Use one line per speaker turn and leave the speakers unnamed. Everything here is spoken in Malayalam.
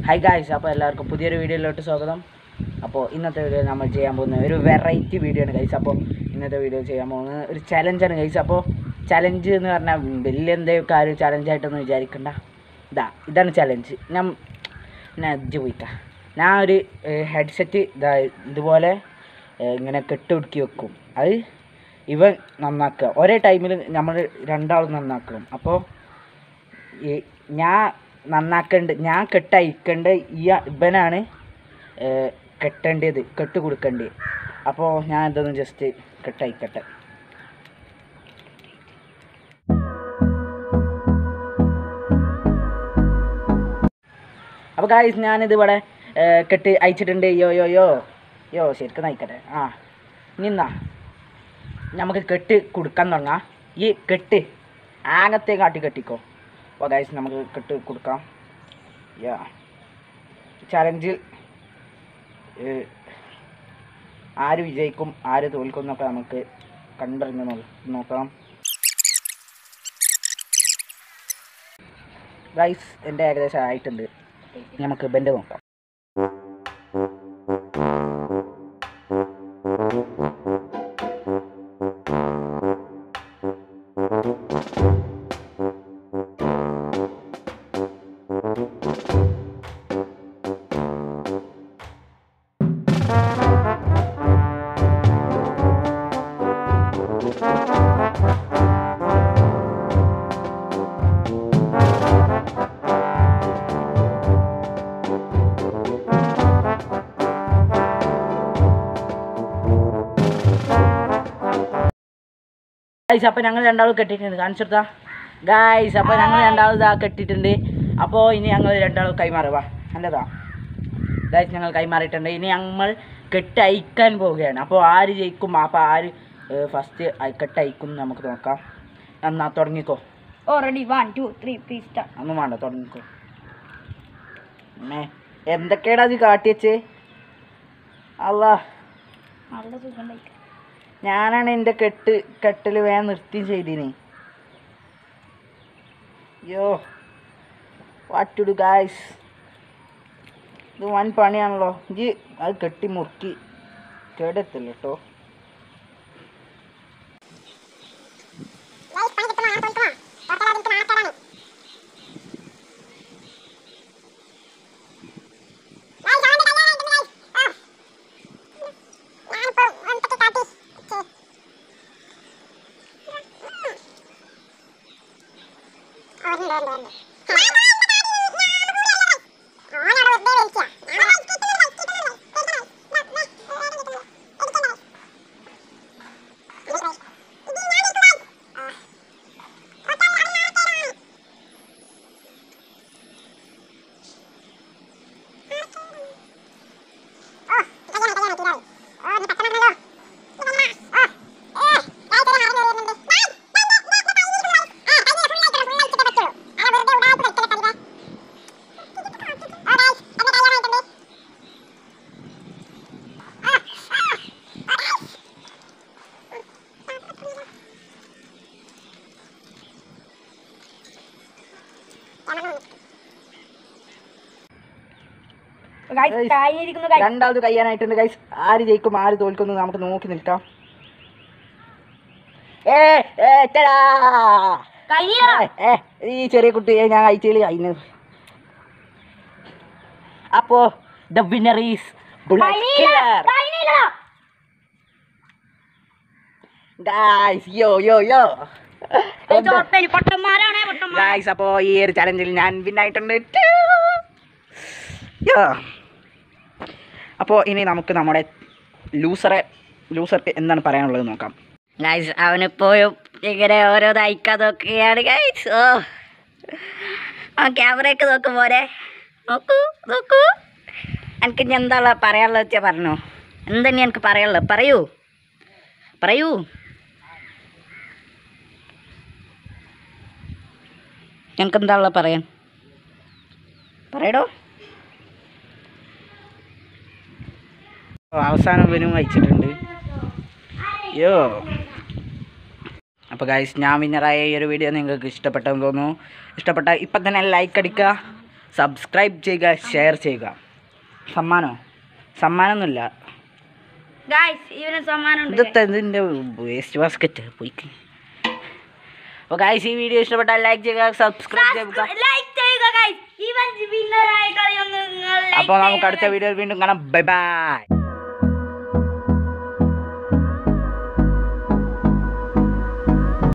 ഹായ് ഗായ്സ് അപ്പോൾ എല്ലാവർക്കും പുതിയൊരു വീഡിയോയിലോട്ട് സ്വാഗതം അപ്പോൾ ഇന്നത്തെ വീഡിയോ നമ്മൾ ചെയ്യാൻ പോകുന്ന ഒരു വെറൈറ്റി വീഡിയോ ആണ് ഗൈസ് അപ്പോൾ ഇന്നത്തെ വീഡിയോ ചെയ്യാൻ പോകുന്നത് ഒരു ചലഞ്ചാണ് ഗൈസ് അപ്പോൾ ചലഞ്ച് എന്ന് പറഞ്ഞാൽ വലിയ എന്തെങ്കിലും കാര്യം ചലഞ്ചായിട്ടൊന്നും വിചാരിക്കണ്ട ഇതാ ഇതാണ് ചലഞ്ച് ഞാൻ ഞാൻ അജ്ജ് പോയിക്കാം ഞാൻ ഒരു ഹെഡ്സെറ്റ് ഇതാ ഇതുപോലെ ഏഹ്, ഇങ്ങനെ കെട്ടുടുക്കി വെക്കും അത് ഇവൻ നന്നാക്കുക ഒരേ ടൈമിൽ നമ്മൾ രണ്ടാളും നന്നാക്കണം അപ്പോൾ ഈ ഞാൻ നന്നാക്കേണ്ട ഞാൻ കെട്ടയക്കേണ്ട ഈ ഇവനാണ് ഏഹ്, കെട്ടേണ്ടത് കെട്ട് കൊടുക്കേണ്ടത് അപ്പോൾ ഞാൻ ഇതൊന്ന് ജസ്റ്റ് കെട്ടയക്കട്ടെ അപ്പോൾ ഗായ്സ് ഞാനിത് ഇവിടെ ഏഹ്, കെട്ട് അയച്ചിട്ടുണ്ട് യോ യോ യോ യോ ശരിക്കും നയിക്കട്ടെ ആ നിന്നാ നമുക്ക് കെട്ട് കൊടുക്കാൻ തുടങ്ങാം ഈ കെട്ട് ആകത്തെ കാട്ടി കെട്ടിക്കോ അപ്പോൾ ഗൈസ് നമുക്ക് കെട്ട് കൊടുക്കാം യാ ചലഞ്ചിൽ ആര് വിജയിക്കും ആര് തോൽക്കും എന്നൊക്കെ നമുക്ക് കണ്ടറിഞ്ഞ് നോ- നോക്കാം ഗൈസ് എൻ്റെ ഏകദേശം ആയിട്ടുണ്ട് നമുക്ക് ബെൻഡ് നോക്കാം ഗായ്സ് അപ്പോൾ ഞങ്ങൾ രണ്ടാളും കെട്ടിയിട്ടുണ്ട് കാണിച്ചെടുത്താ ഗായ്സ് അപ്പോൾ ഞങ്ങൾ രണ്ടാളും ഇതാ കെട്ടിയിട്ടുണ്ട് അപ്പോൾ ഇനി ഞങ്ങൾ രണ്ടാളും കൈമാറുക നല്ലതാ ഗായ്സ് ഞങ്ങൾ കൈമാറിയിട്ടുണ്ട് ഇനി ഞങ്ങൾ കെട്ട് അയക്കാൻ പോവുകയാണ് അപ്പോൾ ആര് ജയിക്കും അപ്പോൾ ആര് ഫസ്റ്റ് കെട്ട് അയക്കും എന്ന് നമുക്ക് നോക്കാം എന്നാ തുടങ്ങിക്കോ
already one two three please start
ഒന്നും വേണ്ട തുടങ്ങിക്കോ മേ എന്തൊക്കെയാടാ അത് കാട്ടിയച്ചേ അല്ലാ
നല്ല സുഖം ഉണ്ടായിരിക്കും
ഞാനാണ് എൻ്റെ കെട്ട് കെട്ടൽ വേഗം നിർത്തി ചെയ്തിന് യോ വാട്ട് ടു ഡു ഗായ്സ് ഇത് വൻ പണിയാണല്ലോ ഇജ് അത് കെട്ടി മുറുക്കി കേടെത്തില്ല കേട്ടോ Guys,
കഴിഞ്ഞിരിക്കുന്നു guys.
രണ്ടാമത് കഴിയാനായിട്ടുണ്ട് ഗൈസ് ആര് ജയിക്കും ആര് തോൽക്കും എന്ന് നമുക്ക് നോക്കി നിൽക്കാം ഏ ഏ ടാ
കഴിഞ്ഞില്ല.
ഏ, ഏ, ഈ ചെറിയ കുട്ടിയെ ഞാൻ അയച്ചതിൽ കഴിഞ്ഞു അപ്പോ ദ വിന്നർ ഈസ്
കഴിഞ്ഞില്ല. കഴിഞ്ഞില്ല.
ഗായ്സ് യോ യോ യോ
ഇത് ഉറപ്പേന് പൊട്ടന്മാരാണേ പൊട്ടന്മാർ
ഗായ്സ് അപ്പോൾ ഈ ഒരു ചലഞ്ചിൽ ഞാൻ വിന്നായിട്ടുണ്ട് യോ അപ്പോൾ ഇനി നമുക്ക് നമ്മുടെ ലൂസറെ ലൂസർക്ക് എന്താണ് പറയാനുള്ളത് നോക്കാം
ഗൈസ് അവനിപ്പോഴും ഇങ്ങനെ ഓരോ അയക്കാൻ നോക്കുകയാണ് ഗൈസ് ഓ ആ ക്യാമറയൊക്കെ നോക്കും പോരെ നോക്കൂ നോക്കൂ എനിക്ക് ഇനി എന്താ പറയാനുള്ളത് വെച്ചാൽ പറഞ്ഞു എന്തെന്നെ എനിക്ക് പറയാനുള്ളത് പറയൂ പറയൂ എനിക്ക് എന്താ ഉള്ളത് പറയാൻ പറയടോ
അവസാനം ഇവനും അയച്ചിട്ടുണ്ട് യോ അപ്പോൾ ഗൈസ് ഞാൻ വിന്നറായ ഈ ഒരു വീഡിയോ നിങ്ങൾക്ക് ഇഷ്ടപ്പെട്ടെന്ന് തോന്നുന്നു ഇഷ്ടപ്പെട്ട ഇപ്പം തന്നെ ലൈക്ക് അടിക്കുക സബ്സ്ക്രൈബ് ചെയ്യുക ഷെയർ ചെയ്യുക സമ്മാനോ സമ്മാനമൊന്നുമില്ല
ഗായ്സ് ഇവന് സമ്മാനം
ഇതൊക്കെ ഇതിൻ്റെ വേസ്റ്റ് ബാസ്ക്കറ്റ് പോയി അപ്പോൾ ഗായ്സ് ഈ വീഡിയോ ഇഷ്ടപ്പെട്ടാൽ ലൈക്ക് ചെയ്യുക സബ്സ്ക്രൈബ് ചെയ്യുക
ലൈക്ക് ചെയ്യുക ഗായ്സ് ഇവൻ വിന്നറായ കളിയൊന്നും നിങ്ങൾ
അപ്പോൾ നമുക്ക് അടുത്ത വീഡിയോയിൽ വീണ്ടും കാണാം ബൈ ബൈ